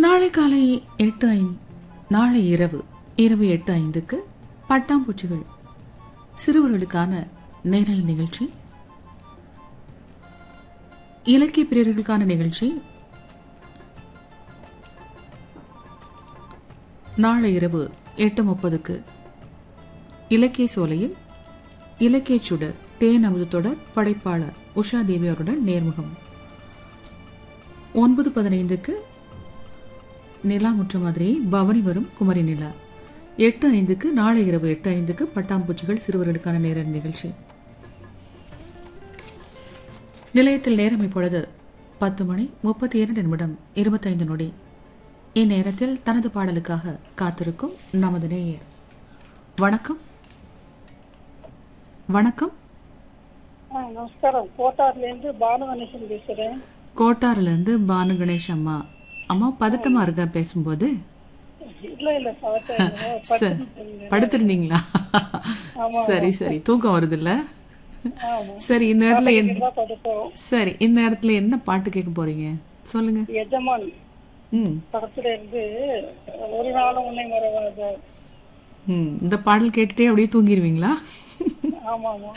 நாளை காலை எட்டு ஐந்து நாளை இரவு இரவு எட்டு ஐந்துக்கு பட்டாம்பூச்சிகள் சிறுவர்களுக்கான நேரல் நிகழ்ச்சி இலக்கிய பிரியர்களுக்கான நிகழ்ச்சி நாளை இரவு எட்டு முப்பதுக்கு இலக்கிய சோலையில் இலக்கிய சுடர் தேன் அமுது தொடர் படைப்பாளர் உஷா தேவி அவருடன் நேர்முகம் ஒன்பது பதினைந்துக்கு நிலா முற்ற மாதிரி பவனி வரும் குமரி நிலா எட்டு ஐந்துக்கு நாளை இரவு எட்டு ஐந்துக்கு பட்டாம்பூச்சிகள் சிறுவர்களுக்கான நேர நிகழ்ச்சி நிலையத்தில் நேரம் இப்பொழுது பத்து மணி முப்பத்தி இரண்டு நிமிடம் இருபத்தைந்து நொடி இந்நேரத்தில் தனது பாடலுக்காக காத்திருக்கும் நமது நேயர் வணக்கம் வணக்கம் ஆ, நமஸ்காரம் கோட்டார்ல இருந்து பானு கணேசன் பேசுறேன் கோட்டாறுல இருந்து பானு கணேஷ் அம்மா அம்மா பதட்டமா இருக்கா பேசும்போது இல்ல இல்ல பார்த்தேன் சரி படுத்திருந்தீங்களா சரி சரி தூக்கம் வருது இல்ல ஆமா சரி இந்த நேரத்துல என்ன தான் படுத்தோம் சரி இந்த நேரத்துல என்ன பாட்டு கேட்க போறீங்க சொல்லுங்க எஜமான் ம் படத்துல இருந்து ஒரு நாளும் உன்னை மறவாத ம் இந்த பாடல் கேட்டுட்டே அப்படியே தூங்கிடுவீங்களா ஆமா ஆமா